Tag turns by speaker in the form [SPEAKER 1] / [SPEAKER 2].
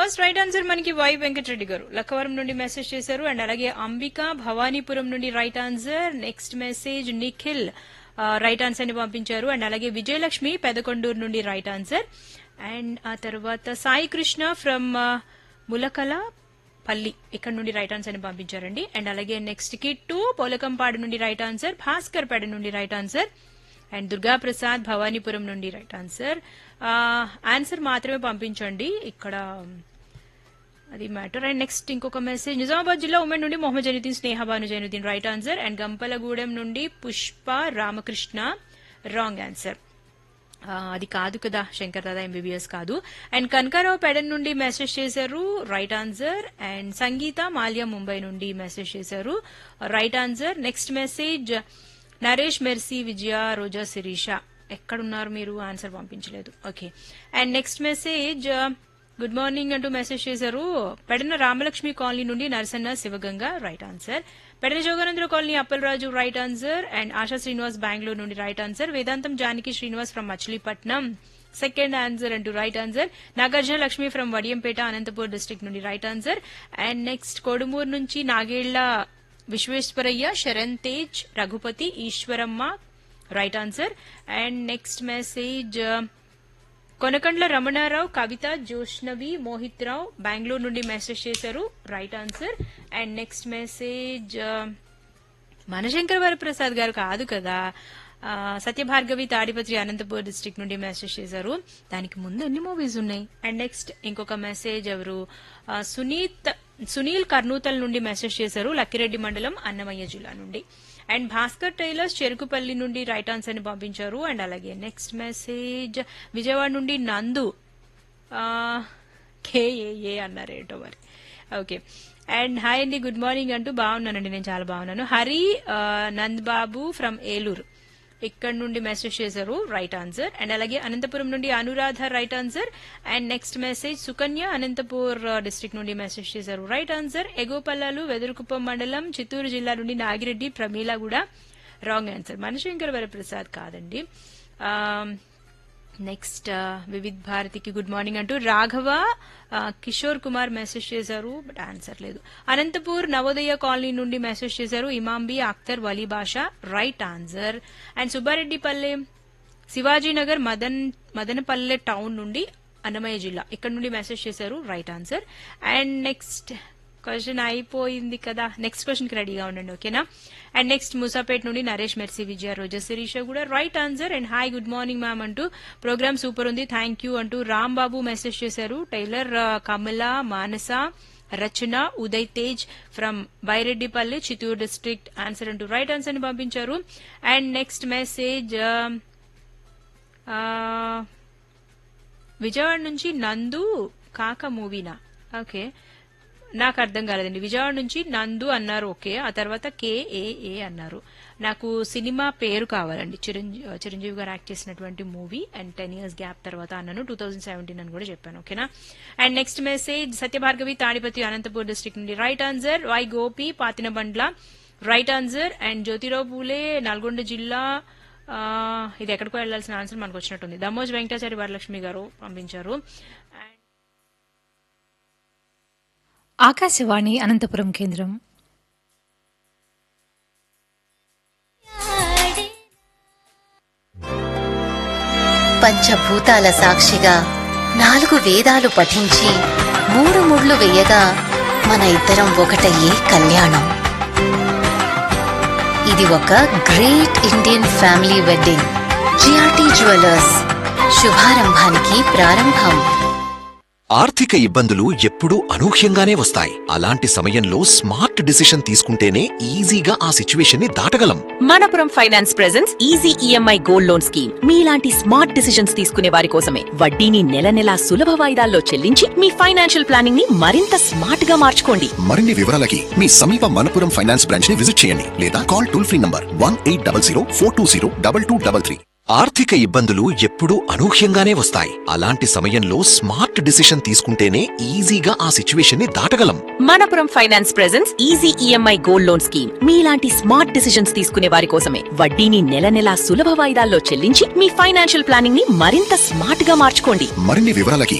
[SPEAKER 1] first right answer మనకి Y Venkatareddy garu Lakkavaram నుండి message చేశారు అండ్ అలాగే అంబిక భవానీపురం నుండి right answer next message Nikhil right answer ని పంపించారు అండ్ అలాగే విజయలక్ష్మి పెదకొండూరు నుండి రైట్ ఆన్సర్ అండ్ ఆ తర్వాత సాయి కృష్ణ ఫ్రమ్ ములకల పల్లి ఇక్కడ నుండి రైట్ ఆన్సర్ ని పంపించారండి అండ్ అలాగే నెక్స్ట్ కిట్టు పోలకంపాడు నుండి రైట్ ఆన్సర్ భాస్కర్ పేడ నుండి right answer and Durga Prasad Bhavanipuram నుండి రైట్ ఆన్సర్ ఆన్సర్ మాత్రమే పంపించండి ఇక్కడ అది మ్యాటర్ అండ్ నెక్స్ట్ ఇంకొక మెసేజ్ నిజామాబాద్ జిల్లా ఉమెన్ నుండి Mohammad Zainuddin Sneha Bhanu Zainuddin right answer and Gampalagudem నుండి పుష్ప రామకృష్ణ రాంగ్ ఆన్సర్ ఆ, అది కాదు కదా శంకర్ దాదా ఎంబీబీఎస్ కాదు అండ్ కనకారావు పెడన్ నుండి మెసేజ్ చేశారు right answer and Sangeeta Malya Mumbai నుండి మెసేజ్ చేశారు right answer next message Naresh Mercy Vijaya Roja Sirisha ఎక్కడున్నారు మీరు ఆన్సర్ పంపించలేదు okay and next message good morning అంటూ మెసేజ్ చేశారు పెడన రామలక్ష్మి కాలనీ నుండి Narasanna Sivaganga right answer Pedana Joganandra colony Appalaraju right answer and Asha Srinivas Bengaluru నుండి right answer Vedantam Janaki Srinivas from Machilipatnam second answer అంటూ right answer Nagarjuna Lakshmi from Vadiyampeta Anantapur district నుండి right answer and next Kodumuru నుంచి Nagella Visweswaraiah Sharan Tej Raghupathi Eswaramma right answer and next message Konakandla Ramanarao Kavitha Joshnavi Mohit Rao Bengaluru నుండి message చేశారు right answer and next message Manashankar Varaprasad garu కాదు కదా ఆ, సత్యభార్గవి తాడిపత్రి అనంతపూర్ డిస్ట్రిక్ట్ నుండి మెసేజ్ చేశారు దానికి ముందు ఎన్ని మూవీస్ ఉన్నాయి అండ్ నెక్స్ట్ ఇంకొక మెసేజ్ ఎవరు ఆ, సునీత్ సునీల్ కర్నూతల్ నుండి మెసేజ్ చేశారు లక్కిరెడ్డి మండలం అన్నమయ్య జిల్లా నుండి అండ్ భాస్కర్ టైలర్స్ చెరుకుపల్లి నుండి రైట్ ఆన్సర్ ని పంపించారు అండ్ అలాగే నెక్స్ట్ మెసేజ్ విజయవాడ నుండి నందు కేఏఏ అన్నారు ఏంటో మరి ఓకే అండ్ హాయ్ అండి గుడ్ మార్నింగ్ అంటూ బాగున్నానండి నేను చాలా బాగున్నాను హరి ఆ, నంద్ బాబు ఫ్రమ్ ఏలూరు ఇక్కడ నుండి మెసేజ్ చేశారు రైట్ ఆన్సర్ అండ్ అలాగే అనంతపురం నుండి Anuradha right answer and next message Sukanya Anantapur district నుండి మెసేజ్ చేశారు రైట్ ఆన్సర్ ఎగోపల్లాలు వెదురుకుప్పం మండలం చిత్తూరు జిల్లా నుండి నాగిరెడ్డి ప్రమీల కూడా రాంగ్ ఆన్సర్ మనశంకర్ వరప్రసాద్ కాదండి నెక్స్ట్ వివిధ్ భారతికి గుడ్ మార్నింగ్ అంటూ రాఘవ ఆ, కిషోర్ కుమార్ మెసేజ్ చేశారు బట్ ఆన్సర్ లేదు అనంతపూర్ నవోదయ కాలనీ నుండి మెసేజ్ చేశారు Imambi Akhtar Vali Basha right answer and Subbareddipalle Shivajinagar Madan Madanapalle town నుండి అన్నమయ్య జిల్లా ఇక్కడ నుండి మెసేజ్ చేశారు right answer and next question అయిపోయింది కదా నెక్స్ట్ క్వశ్చన్ కి రెడీగా ఉండండి ఓకేనా అండ్ నెక్స్ట్ ముసాపేట్ నుండి నరేష్ మెర్సీ విజయ రోజా శిరీష కూడా right answer and hi good morning ma'am అంటూ ప్రోగ్రామ్ సూపర్ ఉంది థ్యాంక్ యూ అంటూ రామ్ బాబు మెసేజ్ చేశారు టైలర్ ఆ, Kamala Manasa Rachana Uday Tej from Byreddipalli Chittoor district answer అంటూ రైట్ ఆన్సర్ ని పంపించారు అండ్ నెక్స్ట్ మెసేజ్ విజయవాడ నుంచి నందు కాక మూవీనా ఓకే నాకు అర్థం కాలేదండి విజయవాడ నుంచి నందు అన్నారు ఓకే ఆ తర్వాత కేఏఏ అన్నారు నాకు సినిమా పేరు కావాలండి చిరంజీవి చిరంజీవి గారు యాక్ట్ చేసినటువంటి movie and ten years gap తర్వాత అన్నాను టూ థౌసండ్ సెవెంటీన్ అని కూడా చెప్పాను ఓకేనా and next message Satyabhargavi Tadipatri Anantapur district నుండి right answer Y Gopi Pathinabandla right answer and Jyotirao Phule Nalgonda జిల్లా ఆ, ఇది ఎక్కడికో వెళ్లాల్సిన ఆన్సర్ మనకు వచ్చినట్టుంది దమోజ్ వెంకటాచారి వరలక్ష్మి గారు పంపించారు అండ్
[SPEAKER 2] ఆకాశవాణి అనంతపురం కేంద్రం
[SPEAKER 3] పంచభూతాల సాక్షిగా నాలుగు వేదాలు పఠించి మూడు ముళ్ళు వేయగా మన ఇద్దరం ఒకటయ్యే కళ్యాణం ఇది ఒక great Indian family wedding GRT jewellers శుభారంభానికి ప్రారంభం
[SPEAKER 4] ఆర్థిక ఇబ్బందులు ఎప్పుడూ అనూహ్యంగానే వస్తాయి అలాంటి సమయంలో స్మార్ట్ డిసిషన్ తీసుకుంటేనే ఈజీగా ఆ సిచ్యువేషన్ ని దాటగలం
[SPEAKER 5] Manappuram finance presence easy EMI gold loan scheme మీలాంటి స్మార్ట్ డిసిషన్స్ తీసుకునే వారి కోసమే వడ్డీని నెల నెలా సులభ వాయిదాల్లో చెల్లించి మీ ఫైనాన్షియల్ ప్లానింగ్ ని మరింత స్మార్ట్ గా మార్చుకోండి
[SPEAKER 6] మరిన్ని వివరాలకి మీ సమీప మనపురం ఫైనాన్స్ బ్రాంచ్ ని విజిట్ చేయండి లేదా call toll free number one eight double zero four two zero double two double three
[SPEAKER 4] ఆర్థిక ఇబ్బందులు ఎప్పుడూ అనూహ్యంగానే వస్తాయి అలాంటి సమయంలో స్మార్ట్ డిసిషన్ తీసుకుంటేనే ఈజీగా ఆ సిచ్యువేషన్ ని దాటగలం
[SPEAKER 5] Manappuram finance presence easy EMI gold loan scheme మీలాంటి స్మార్ట్ డిసిషన్స్ తీసుకునే వారి కోసమే వడ్డీని నెల నెలా సులభ వాయిదాల్లో చెల్లించి మీ ఫైనాన్షియల్ ప్లానింగ్ ని మరింత స్మార్ట్ గా మార్చుకోండి
[SPEAKER 6] మరిన్ని వివరాలకి